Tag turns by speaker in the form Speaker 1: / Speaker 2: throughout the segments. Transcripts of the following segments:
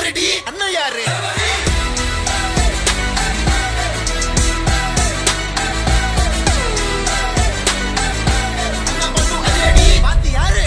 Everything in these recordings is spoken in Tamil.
Speaker 1: யாருடி அண்ணன் யாரு அண்ணன் மட்டும் அதேடி. பாத்து யாரு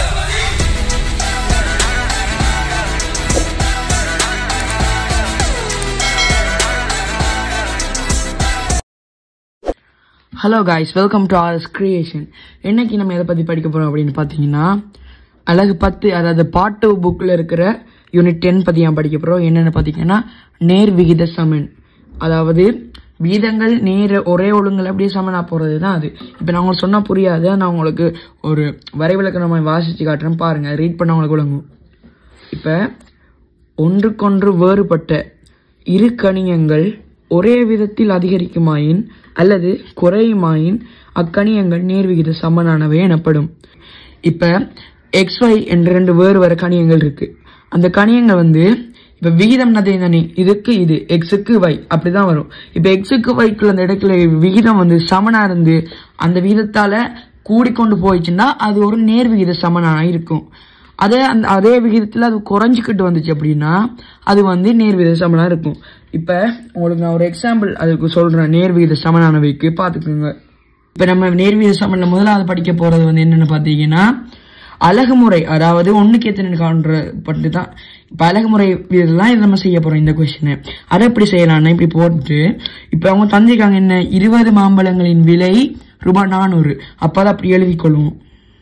Speaker 2: hello guys welcome to ARS creation இன்னைக்கு நம்ம எதை பற்றி படிக்க போகிறோம் அப்படின்னு பார்த்தீங்கன்னா அழகு பத்து அதாவது பாட்டு புக்கில் இருக்கிற யூனிட் டென் பற்றி நான் படிக்க போகிறோம் என்னென்னு பார்த்தீங்கன்னா நேர் விகித சமன் அதாவது வீதங்கள் நேர் ஒரே ஒழுங்கில் அப்படியே சமனாக போகிறது தான் அது இப்போ நான் உங்களுக்கு சொன்னால் புரியாது நான் உங்களுக்கு ஒரு வரைவிலக்கணமாக வாசித்து காட்டுறேன் பாருங்கள் ரீட் பண்ண உங்களுக்கு விளங்கும் இப்போ ஒன்றுக்கொன்று வேறுபட்ட இரு கணியங்கள் ஒரே விதத்தில் அதிகரிக்குமாயின் அல்லது குறையுமாயின் அக்கணியங்கள் நேர்விகித சமனானவை எனப்படும் இப்ப எக்ஸ் ஒய் என்ற ரெண்டு வேறு வேறு கணியங்கள் இருக்கு அந்த கணியங்கள் வந்து இப்ப விகிதம் அதே தானே இதுக்கு இது எக்ஸுக்கு y அப்படிதான் வரும் இப்ப எக்ஸுக்கு வைக்குள்ள அந்த இடத்துல விகிதம் வந்து சமனா இருந்து அந்த விகிதத்தால கூடிக்கொண்டு போயிடுச்சுன்னா அது ஒரு நேர் விகித சமனா இருக்கும் அதே அந்த அதே விகிதத்தில் அது குறைஞ்சிக்கிட்டு வந்துச்சு அப்படின்னா அது வந்து நேர்விகித சமனா இருக்கும் இப்போ உங்களுக்கு நான் ஒரு எக்ஸாம்பிள் அதுக்கு சொல்கிறேன் நேர்விகித சமனானவைக்கு பார்த்துக்கோங்க இப்போ நம்ம நேர்விகித சமன்ல முதலாவது படிக்க போகிறது வந்து என்னென்னு பார்த்தீங்கன்னா அழகுமுறை அதாவது ஒன்றுக்கு எத்தனை காண்ற பட்டு தான் இப்போ அழகுமுறை இதெல்லாம் இது நம்ம செய்ய போகிறோம் இந்த கொஸ்டினை அதை எப்படி செய்யலாம்னா இப்படி போட்டு இப்போ அவங்க தந்திருக்காங்க என்ன இருபது மாம்பழங்களின் விலை ரூபாய் நானூறு அப்போ அதை அப்படி எழுதிக் கொள்வோம்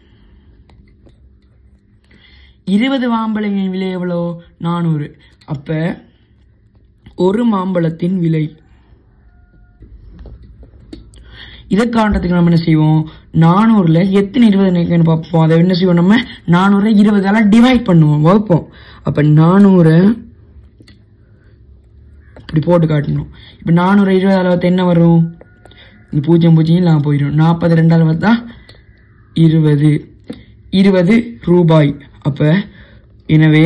Speaker 2: இருபது மாம்பழங்களின் விலை எவ்வளோ நானூறு அப்ப ஒரு மாம்பழத்தின் விலை இதை காண்றதுக்கு நம்ம என்ன செய்வோம் நானூறுல எத்தனை இருபது இருக்குன்னு பார்ப்போம் அதை என்ன செய்வோம் நம்ம நானூறு இருபதால டிவைட் பண்ணுவோம் வகுப்போம் அப்ப நானூறு இப்படி போட்டு காட்டணும் இப்ப நானூறு இருபதால பார்த்து என்ன வரும் இங்க பூஜ்ஜியம் பூஜ்ஜியம் இல்லாம போயிடும் நாற்பது ரெண்டாவது பார்த்தா இருபது இருபது ரூபாய் அப்ப எனவே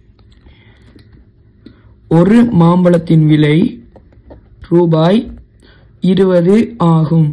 Speaker 2: ஒரு மாம்பழத்தின் விலை ரூபாய் இருபது ஆகும்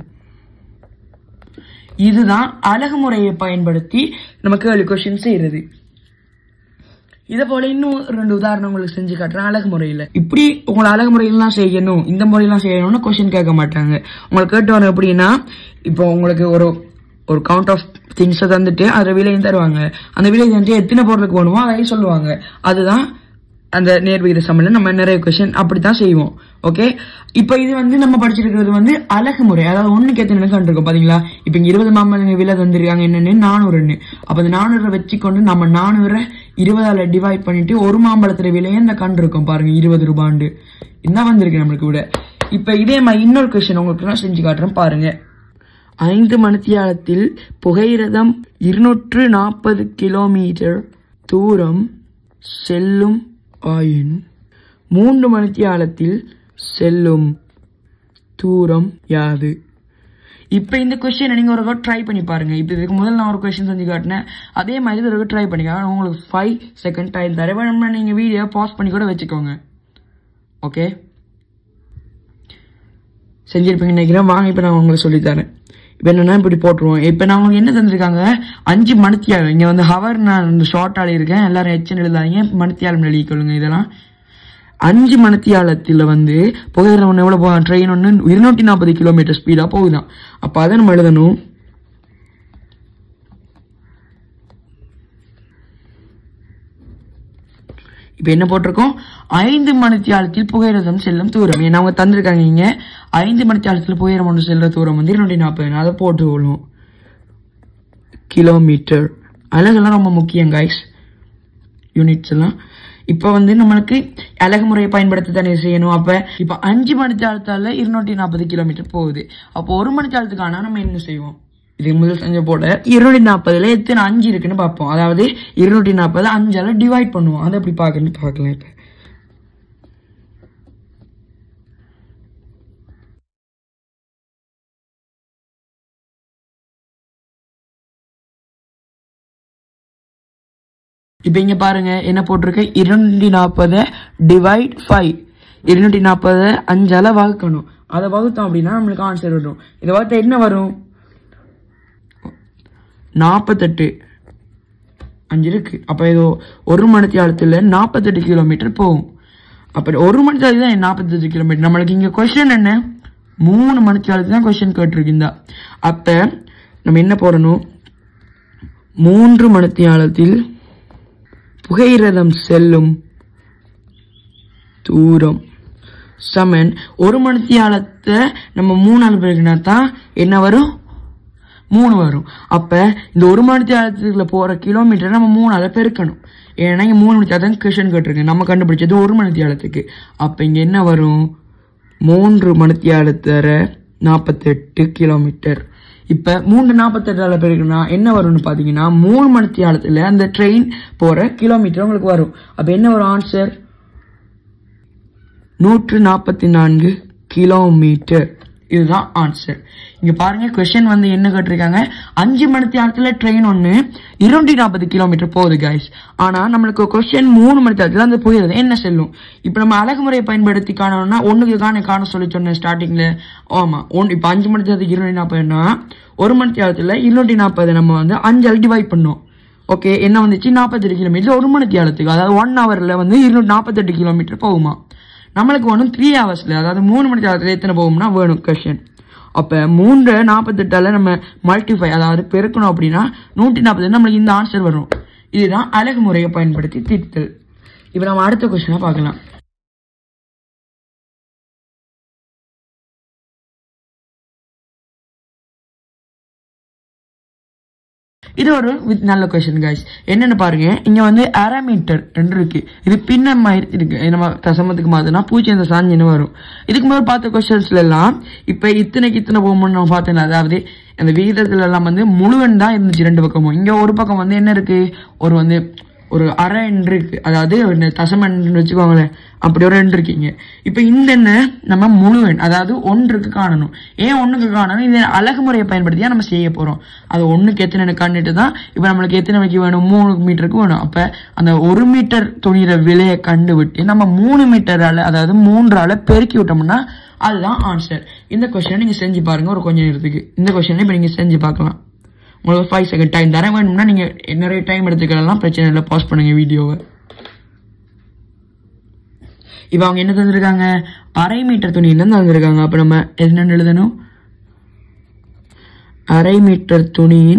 Speaker 2: இதுதான் அழகு முறையை பயன்படுத்தி நம்ம கேள்வி கொஸ்டின் செய்யறது இதை போல இன்னும் ரெண்டு உதாரணம் உங்களுக்கு செஞ்சு காட்டுறேன் அழகு முறையில இப்படி உங்களை அழகு முறையெல்லாம் செய்யணும் இந்த முறையெல்லாம் செய்யணும்னு கொஸ்டின் கேட்க மாட்டாங்க உங்களை கேட்டு வர எப்படின்னா இப்போ உங்களுக்கு ஒரு ஒரு கவுண்ட் ஆஃப் திங்ஸை தந்துட்டு அதை விலையும் தருவாங்க அந்த விலை வந்து எத்தனை பொருளுக்கு வேணுமோ அதையும் சொல்லுவாங்க அதுதான் அந்த நேர்விகித சமன்ல நம்ம நிறைய கொஸ்டின் அப்படித்தான் செய்வோம் ஓகே இப்போ இது வந்து நம்ம படிச்சிருக்கிறது வந்து அழகு முறை அதாவது ஒண்ணுக்கு எத்தனை கண்டிருக்கோம் பாத்தீங்களா இப்போ இங்க இருபது மாம்பழங்க விலை தந்திருக்காங்க என்னன்னு நானூறுன்னு அப்ப அந்த நானூறு வச்சுக்கொண்டு நம்ம நானூறு இருபதால டிவைட் பண்ணிட்டு ஒரு மாம்பழத்துல விலையை இந்த கண்டிருக்கோம் பாருங்க இருபது ரூபாண்டு இதான் வந்திருக்கு நம்மளுக்கு விட இப்ப இதே மாதிரி இன்னொரு கொஸ்டின் உங்களுக்கு நான் செஞ்சு காட்டுறேன் பாருங்க ஐந்து மணித்தியாலத்தில் புகையிரதம் இருநூற்று நாற்பது கிலோமீட்டர் தூரம் செல்லும் ஆயின் மூன்று மணித்தியாலத்தில் செல்லும் தூரம் யாது இப்ப இந்த கொஸ்டின் நீங்க ஒரு ட்ரை பண்ணி பாருங்க இப்ப இதுக்கு முதல்ல நான் ஒரு கொஸ்டின் செஞ்சு காட்டினேன் அதே மாதிரி இது ஒரு ட்ரை பண்ணிக்க உங்களுக்கு ஃபைவ் செகண்ட் டைம் தர வேணும்னா நீங்க வீடியோ பாஸ் பண்ணி கூட வச்சுக்கோங்க ஓகே செஞ்சிருப்பீங்கன்னு நினைக்கிறேன் வாங்க இப்போ நான் உங்களுக்கு சொல்லித்தரேன் இப்போ என்னன்னா இப்படி போட்டுருவோம் இப்போ நான் உங்களுக்கு என்ன தந்திருக்காங்க அஞ்சு மணித்தியாலம் இங்கே வந்து ஹவர் நான் இந்த ஷார்ட் ஆளி இருக்கேன் எல்லாரும் எச்சன் எழுதாதீங்க மணித்தியாலம் எழுதிக்கொள்ளுங்க இதெல்லாம் அஞ்சு மணித்தியாலத்தில் வந்து புகையிரம் ஒன்று எவ்வளோ போகும் ட்ரெயின் ஒன்று இருநூற்றி நாற்பது கிலோமீட்டர் ஸ்பீடாக போகுதான் அப்போ அதை நம்ம எழுதணும் இப்போ என்ன போட்டிருக்கோம் ஐந்து மணித்தியாலத்தில் புகையிரதம் செல்லும் தூரம் ஏன்னா அவங்க தந்திருக்காங்க இங்க ஐந்து மணித்தியாலத்தில் புகையிரம் ஒன்று செல்ற தூரம் வந்து இருநூற்றி நாற்பது அதை போட்டு கொள்வோம் கிலோமீட்டர் அழகெல்லாம் ரொம்ப முக்கியம் கைஸ் யூனிட்ஸ் எல்லாம் இப்போ வந்து நம்மளுக்கு அழகு முறையை பயன்படுத்தி தானே செய்யணும் அப்ப இப்போ அஞ்சு மணித்தியாலத்தால இருநூற்றி நாற்பது கிலோமீட்டர் போகுது அப்போ ஒரு மணித்தியாலத்துக்கான நம்ம என்ன செய்வோம் இதுக்கு முதல் செஞ்ச போட இருநூற்றி நாற்பதுல எத்தனை அஞ்சு இருக்குன்னு பார்ப்போம் அதாவது இருநூற்றி நாற்பது அஞ்சால டிவைட் பண்ணுவோம் அதை எப்படி பார்க்கணும்னு பார்க்கலாம் இப்போ இப்போ இங்க பாருங்க என்ன போட்டிருக்கு இருநூற்றி நாற்பது டிவைட் ஃபைவ் இருநூற்றி நாற்பது அஞ்சால வகுக்கணும் அதை வகுத்தோம் அப்படின்னா நம்மளுக்கு ஆன்சர் வரும் இதை வகுத்தா என்ன வரும் நாற்பத்தெட்டு அஞ்சு இருக்கு அப்ப ஏதோ ஒரு மணி நேரத்துல நாற்பத்தெட்டு கிலோமீட்டர் போகும் அப்ப ஒரு மணித்தாலத்துக்கு தான் நாற்பத்தஞ்சு கிலோமீட்டர் நம்மளுக்கு இங்க கொஸ்டின் என்ன மூணு மணித்தாலத்துக்கு தான் கொஸ்டின் கேட்டிருக்கிந்தா அப்ப நம்ம என்ன போடணும் மூன்று மணித்தியாலத்தில் புகையிரதம் செல்லும் தூரம் சமன் ஒரு மணித்தியாலத்தை நம்ம மூணு நாள் பிறகுனா தான் என்ன வரும் மூணு வரும் அப்ப இந்த ஒரு மணித்தியாலத்துக்குள்ள போற கிலோமீட்டர் நம்ம மூணால பெருக்கணும் ஏன்னா இங்க மூணு மணித்தியாலத்தான் கொஷன் கேட்டிருக்கு நம்ம கண்டுபிடிச்சது ஒரு மணித்தியாலத்துக்கு அப்ப இங்க என்ன வரும் மூன்று மணித்தியாலத்தர நாற்பத்தெட்டு கிலோமீட்டர் இப்ப மூன்று நாற்பத்தெட்டால பெருக்குனா என்ன வரும்னு பாத்தீங்கன்னா மூணு மணித்தியாலத்துல அந்த ட்ரெயின் போற கிலோமீட்டர் உங்களுக்கு வரும் அப்ப என்ன வரும் ஆன்சர் நூற்று நாற்பத்தி நான்கு கிலோமீட்டர் இதுதான் ஆன்சர் இங்க பாருங்க கொஸ்டின் வந்து என்ன கேட்டிருக்காங்க அஞ்சு மணி நேரத்துல ட்ரெயின் ஒண்ணு இருநூற்றி நாற்பது கிலோமீட்டர் போகுது கைஸ் ஆனா நம்மளுக்கு கொஸ்டின் மூணு மணி நேரத்துல அந்த போயிடுது என்ன செல்லும் இப்ப நம்ம அழகு முறையை பயன்படுத்தி காணணும்னா ஒண்ணுக்கு காண காண சொல்லி சொன்னேன் ஸ்டார்டிங்ல ஆமா ஒன்று இப்ப அஞ்சு மணி நேரத்துக்கு இருநூற்றி நாற்பதுனா ஒரு மணி நேரத்துல இருநூற்றி நாற்பது நம்ம வந்து அஞ்சால் டிவைட் பண்ணோம் ஓகே என்ன வந்துச்சு நாற்பத்தெட்டு கிலோமீட்டர் ஒரு மணி நேரத்துக்கு அதாவது ஒன் ஹவர்ல வந்து இருநூற்றி நாற்பத்தெட்டு கிலோமீட்டர் போகுமா நம்மளுக்கு வேணும் த்ரீ ஹவர்ஸ்ல அதாவது மூணு மணி நேரத்துல எத்தனை போகும்னா வேணும் கொஸ்டின் அப்ப மூன்று நாற்பத்தெட்டால நம்ம மல்டிஃபை அதாவது பெருக்கணும் அப்படின்னா நூற்றி நாற்பது நம்மளுக்கு இந்த ஆன்சர் வரும் இதுதான் அழகு முறையை பயன்படுத்தி தீர்த்தல் இப்ப நம்ம அடுத்த கொஸ்டினை பார்க்கலாம் இது ஒரு with நல்ல கொஸ்டின் guys என்னன்னு பாருங்க இங்க வந்து அரை மீட்டர் என்று இருக்கு இது பின்ன மாதிரி இருக்கு நம்ம தசமத்துக்கு மாத்தினா பூச்சி அந்த சாஞ்சின்னு வரும் இதுக்கு முதல் பார்த்த கொஸ்டின்ஸ்ல எல்லாம் இப்ப இத்தனைக்கு இத்தனை போகும்னு நம்ம பார்த்தேன் அதாவது அந்த விகிதத்துல எல்லாம் வந்து முழுவன் தான் இருந்துச்சு ரெண்டு பக்கமும் இங்க ஒரு பக்கம் வந்து என்ன இருக்கு ஒரு வந்து ஒரு அரை எண் இருக்கு அதாவது ஒரு தசம எண் வச்சுக்கோங்களேன் அப்படி ஒரு எண் இருக்கீங்க இப்ப இந்த எண்ணை நம்ம முழு எண் அதாவது ஒன்றுக்கு காணணும் ஏன் ஒண்ணுக்கு காணணும் இது அழகு முறையை பயன்படுத்தி தான் நம்ம செய்ய போறோம் அது ஒண்ணுக்கு எத்தனை கண்டுட்டு தான் இப்ப நம்மளுக்கு எத்தனை மணிக்கு வேணும் மூணு மீட்டருக்கு வேணும் அப்ப அந்த ஒரு மீட்டர் துணியிற விலையை கண்டுவிட்டு நம்ம மூணு மீட்டரால அதாவது மூன்றால பெருக்கி விட்டோம்னா அதுதான் ஆன்சர் இந்த கொஸ்டினை நீங்க செஞ்சு பாருங்க ஒரு கொஞ்ச நேரத்துக்கு இந்த கொஸ்டினை இப்ப நீங்க செஞ்சு பார்க்கலாம் உங்களுக்கு ஃபைவ் செகண்ட் டைம் தர வேணும்னா நீங்க நிறைய டைம் எடுத்துக்கலாம் பிரச்சனை இல்லை பாஸ் பண்ணுங்க வீடியோவை இப்போ அவங்க என்ன தந்திருக்காங்க அரை மீட்டர் துணியில இருந்து தந்திருக்காங்க அப்ப நம்ம என்னன்னு எழுதணும் அரை மீட்டர் துணியின்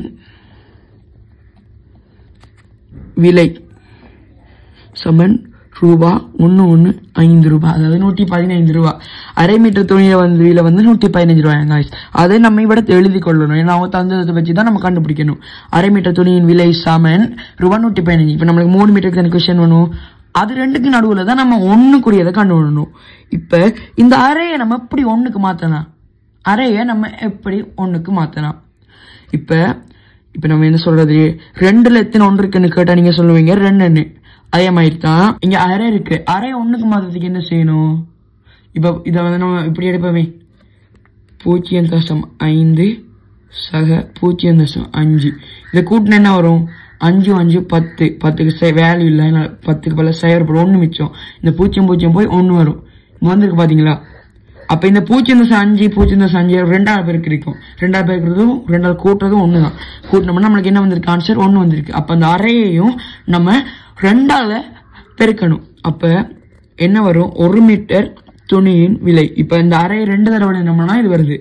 Speaker 2: விலை சமன் ரூபா ஒன்று ஒன்று ஐந்து ரூபாய் அதாவது நூற்றி பதினைந்து ரூபா அரை மீட்டர் துணியில வந்து விலை வந்து நூற்றி பதினஞ்சு ரூபாய் guys அதை நம்ம இவிட எழுதி கொள்ளணும் ஏன்னா அவங்க தந்ததை வச்சு தான் நம்ம கண்டுபிடிக்கணும் அரை மீட்டர் துணியின் விலை சமன் ரூபா நூற்றி பதினஞ்சு இப்போ நம்மளுக்கு மூணு மீட்டருக்கு எனக்கு கொஸ்டின் வேணும் அது ரெண்டுக்கு நடுவுல தான் நம்ம ஒண்ணுக்குரியதை கண்டுபிடணும் இப்ப இந்த அறையை நம்ம எப்படி ஒண்ணுக்கு மாத்தலாம் அறையை நம்ம எப்படி ஒண்ணுக்கு மாத்தலாம் இப்ப இப்ப நம்ம என்ன சொல்றது ரெண்டுல எத்தனை ஒன்று இருக்குன்னு கேட்டா நீங்க சொல்லுவீங்க ரெண்டுன்னு அதே மாதிரி தான் இங்க அறை இருக்கு அறை ஒண்ணுக்கு மாத்ததுக்கு என்ன செய்யணும் இப்ப இதை வந்து நம்ம இப்படி எடுப்போமே பூஜ்ஜியம் தசம் ஐந்து சக பூஜ்ஜியம் தசம் அஞ்சு இதை கூட்டினா என்ன வரும் அஞ்சு அஞ்சு பத்து பத்துக்கு வேல்யூ இல்லை அதனால பத்துக்கு பல செயற்படும் ஒன்று மிச்சம் இந்த பூஜ்ஜியம் பூஜ்ஜியம் போய் ஒன்று வரும் இங்க வந்திருக்கு பாத்தீங்களா அப்ப இந்த பூஜ்ஜியம் தசம் அஞ்சு பூஜ்ஜியம் தசம் அஞ்சு ரெண்டாவது பேருக்கு இருக்கும் ரெண்டாவது பேருக்கிறதும் ரெண்டாவது கூட்டுறதும் ஒன்று தான் கூட்டினோம்னா நம்மளுக்கு என்ன வந்திருக்கு ஆன்சர் ஒன்று வந்திருக்கு அப்ப அந்த அறையையும் நம்ம ரெண்டால பெருக்கணும் அப்ப என்ன வரும் ஒரு மீட்டர் துணியின் விலை இப்ப இந்த அறையை ரெண்டு தடவை என்னம்னா இது வருது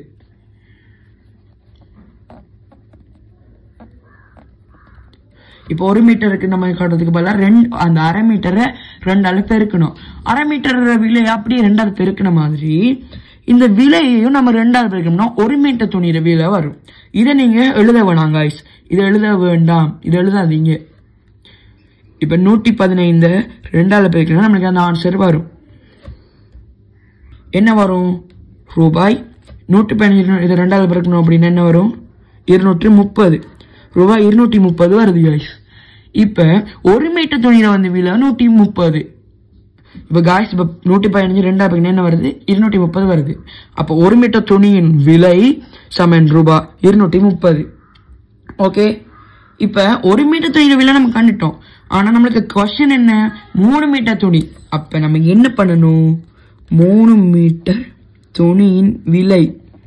Speaker 2: இப்போ ஒரு மீட்டருக்கு நம்ம காட்டுறதுக்கு பதிலாக ரெண்டு அந்த அரை மீட்டரை ரெண்டால பெருக்கணும் அரை மீட்டர் விலை அப்படியே ரெண்டாவது பெருக்கின மாதிரி இந்த விலையையும் நம்ம ரெண்டாவது பெருக்கணும்னா ஒரு மீட்டர் துணியில விலை வரும் இதை நீங்க எழுத வேணாம் guys இதை எழுத வேண்டாம் இதை எழுதாதீங்க இப்ப நூற்றி பதினைந்து ரெண்டால பெருக்கணும் நம்மளுக்கு அந்த ஆன்சர் வரும் என்ன வரும் ரூபாய் நூற்றி பதினஞ்சு இதை ரெண்டாவது பெருக்கணும் அப்படின்னா என்ன வரும் இருநூற்றி முப்பது ரூபாய் இருநூற்றி முப்பது வருது guys இப்ப ஒரு மீட்டர் துணியில வந்து விலை நூற்றி முப்பது இப்ப காய்ஸ் இப்ப நூற்றி பதினஞ்சு ரெண்டா பக்கம் என்ன வருது இருநூற்றி முப்பது வருது அப்ப ஒரு மீட்டர் துணியின் விலை சமன் ரூபாய் இருநூற்றி முப்பது ஓகே இப்ப ஒரு மீட்டர் துணியில விலை நம்ம கண்டுட்டோம் ஆனா நம்மளுக்கு கொஸ்டின் என்ன மூணு மீட்டர் துணி அப்ப நம்ம என்ன பண்ணணும் மூணு மீட்டர் துணியின் விலை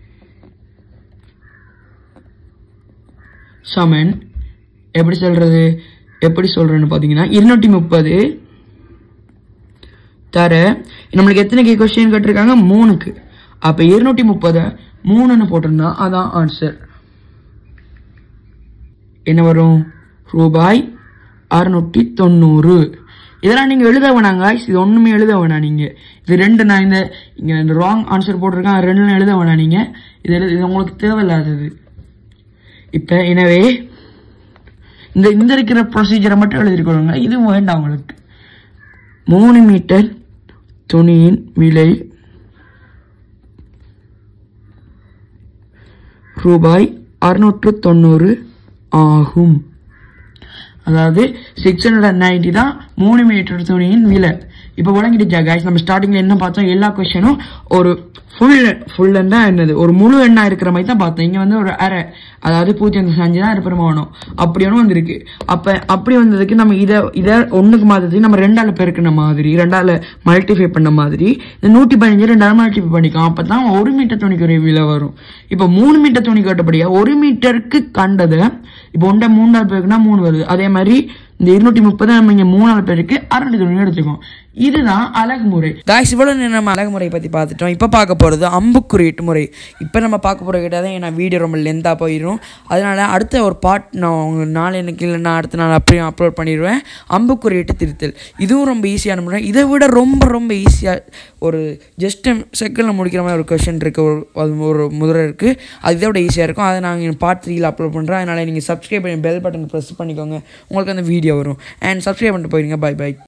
Speaker 2: சமன் எப்படி சொல்றது எப்படி சொல்றேன்னு பாத்தீங்கன்னா இருநூற்றி முப்பது தர நம்மளுக்கு எத்தனை கே கொஸ்டின் கேட்டிருக்காங்க மூணுக்கு அப்போ இருநூற்றி முப்பதை மூணுன்னு போட்டிருந்தா அதான் ஆன்சர் என்ன வரும் ரூபாய் அறுநூற்றி தொண்ணூறு இதெல்லாம் நீங்கள் எழுத வேணாங்க இது ஒன்றுமே எழுத வேணாம் நீங்கள் இது ரெண்டு நான் இந்த இங்கே இந்த ராங் ஆன்சர் போட்டிருக்கேன் அது ரெண்டுலாம் எழுத வேணாம் நீங்கள் இது எழுத இது உங்களுக்கு தேவையில்லாதது இப்போ எனவே இந்த இந்த இருக்கிற ப்ரொசீஜரை மட்டும் எழுதிருக்கணுங்க இது வேண்டாம் உங்களுக்கு மூணு மீட்டர் துணியின் விலை ரூபாய் அறுநூற்று தொண்ணூறு ஆகும் அதாவது சிக்ஸ் ஹண்ட்ரட் அண்ட் நைன்டி தான் மூணு மீட்டர் துணியின் விலை இப்போ விளங்கிடுச்சா guys நம்ம ஸ்டார்டிங்கில் என்ன பார்த்தோம் எல்லா கொஸ்டினும் ஒரு ஃபுல் ஃபுல் எண்ணா என்னது ஒரு முழு எண்ணா இருக்கிற மாதிரி தான் பார்த்தோம் இங்கே வந்து ஒரு அரை அதாவது பூஜ்ஜியம் அஞ்சு தான் இருப்பருமானம் அப்படி ஒன்று வந்திருக்கு அப்போ அப்படி வந்ததுக்கு நம்ம இதை இதை ஒன்றுக்கு மாற்றத்துக்கு நம்ம ரெண்டால பெருக்கின மாதிரி ரெண்டால மல்டிஃபை பண்ண மாதிரி இந்த நூற்றி பதினஞ்சு ரெண்டால மல்டிஃபை பண்ணிக்கலாம் அப்போ தான் ஒரு மீட்டர் துணிக்கு ஒரு விலை வரும் இப்போ மூணு மீட்டர் துணி கட்டப்படியா ஒரு மீட்டருக்கு கண்டதை இப்போ ஒன்றை மூணாவது பேருக்குன்னா மூணு வருது அதே மாதிரி இந்த இருநூற்றி முப்பது நம்ம இங்கே மூணாவது பேருக்கு அரண்டு துணி எடுத்துக்கோம் இதுதான் அழகுமுறை காய்ஸ் இவ்வளோ நேரம் நம்ம அழகுமுறை பற்றி பார்த்துட்டோம் இப்போ பார்க்க போகிறது அம்புக்குறியீட்டு முறை இப்போ நம்ம பார்க்க போகிற கிட்ட தான் ஏன்னா வீடியோ ரொம்ப லென்த்தாக போயிடும் அதனால அடுத்த ஒரு பார்ட் நான் உங்க நாள் எனக்கு இல்லைன்னா அடுத்த நாள் அப்படியே அப்லோட் பண்ணிடுவேன் அம்புக்குறியீட்டு திருத்தல் இதுவும் ரொம்ப ஈஸியான முறை இதை விட ரொம்ப ரொம்ப ஈஸியாக ஒரு ஜஸ்ட் செகண்டில் முடிக்கிற மாதிரி ஒரு கொஷின் இருக்குது ஒரு அது ஒரு முதிரை இருக்குது அது இதை விட ஈஸியாக இருக்கும் அதை நாங்கள் பார்ட் த்ரீயில் அப்லோட் பண்ணுறோம் அதனால் நீங்கள் சப்ஸ்கிரைப் பண்ணி பெல் பட்டன் ப்ரெஸ் பண்ணிக்கோங்க உங்களுக்கு அந்த வீடியோ வரும் அண்ட் சப்ஸ்கிரைப் பண்ணிட்டு போயிருங்க பை பை